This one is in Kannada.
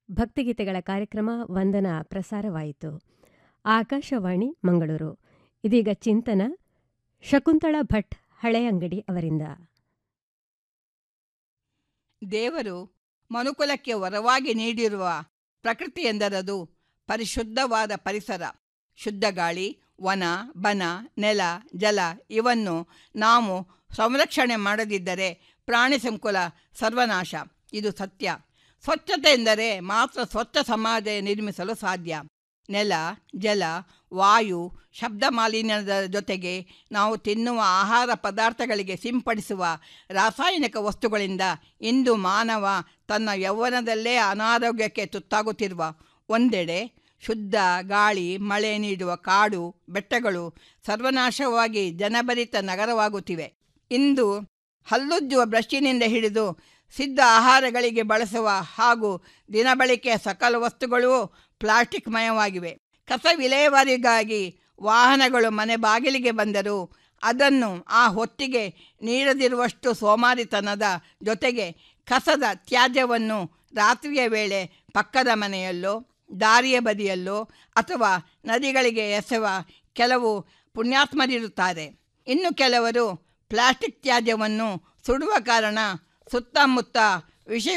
ಭಕ್ತಿಗೀತೆಗಳ ಕಾರ್ಯಕ್ರಮ ವಂದನ ಪ್ರಸಾರವಾಯಿತು ಆಕಾಶವಾಣಿ ಮಂಗಳೂರು ಇದೀಗ ಚಿಂತನ ಶಕುಂತಳಾ ಭಟ್ ಹಳೆಯಂಗಡಿ ಅವರಿಂದ ದೇವರು ಮನುಕುಲಕ್ಕೆ ವರವಾಗಿ ನೀಡಿರುವ ಪ್ರಕೃತಿ ಎಂದರದು ಪರಿಶುದ್ಧವಾದ ಪರಿಸರ ಶುದ್ಧ ಗಾಳಿ ವನ ಬನ ನೆಲ ಜಲ ಇವನ್ನು ನಾವು ಸಂರಕ್ಷಣೆ ಮಾಡದಿದ್ದರೆ ಪ್ರಾಣಿ ಸಂಕುಲ ಸರ್ವನಾಶ ಇದು ಸತ್ಯ ಸ್ವಚ್ಛತೆ ಎಂದರೆ ಮಾತ್ರ ಸ್ವಚ್ಛ ಸಮಾಜ ನಿರ್ಮಿಸಲು ಸಾಧ್ಯ ನೆಲ ಜಲ ವಾಯು ಶಬ್ದ ಮಾಲಿನ್ಯದ ಜೊತೆಗೆ ನಾವು ತಿನ್ನುವ ಆಹಾರ ಪದಾರ್ಥಗಳಿಗೆ ಸಿಂಪಡಿಸುವ ರಾಸಾಯನಿಕ ವಸ್ತುಗಳಿಂದ ಇಂದು ಮಾನವ ತನ್ನ ಯೌವನದಲ್ಲೇ ಅನಾರೋಗ್ಯಕ್ಕೆ ತುತ್ತಾಗುತ್ತಿರುವ ಒಂದೆಡೆ ಶುದ್ಧ ಗಾಳಿ ಮಳೆ ನೀಡುವ ಕಾಡು ಬೆಟ್ಟಗಳು ಸರ್ವನಾಶವಾಗಿ ಜನಭರಿತ ನಗರವಾಗುತ್ತಿವೆ ಇಂದು ಹಲ್ಲುಜ್ಜುವ ಬ್ರಷ್ಟಿನಿಂದ ಹಿಡಿದು ಸಿದ್ಧ ಆಹಾರಗಳಿಗೆ ಬಳಸುವ ಹಾಗೂ ದಿನಬಳಕೆಯ ಸಕಲ ವಸ್ತುಗಳೂ ಪ್ಲಾಸ್ಟಿಕ್ ಮಯವಾಗಿವೆ ಕಸ ವಿಲೇವಾರಿಗಾಗಿ ವಾಹನಗಳು ಮನೆ ಬಾಗಿಲಿಗೆ ಬಂದರೂ ಅದನ್ನು ಆ ಹೊತ್ತಿಗೆ ನೀಡದಿರುವಷ್ಟು ಸೋಮಾರಿತನದ ಜೊತೆಗೆ ಕಸದ ತ್ಯಾಜ್ಯವನ್ನು ರಾತ್ರಿಯ ವೇಳೆ ಪಕ್ಕದ ಮನೆಯಲ್ಲೋ ದಾರಿಯ ಬದಿಯಲ್ಲೋ ಅಥವಾ ನದಿಗಳಿಗೆ ಎಸೆವ ಕೆಲವು ಪುಣ್ಯಾತ್ಮರಿರುತ್ತಾರೆ ಇನ್ನು ಕೆಲವರು ಪ್ಲಾಸ್ಟಿಕ್ ತ್ಯಾಜ್ಯವನ್ನು ಸುಡುವ ಕಾರಣ ಸುತ್ತಮುತ್ತ ವಿಷ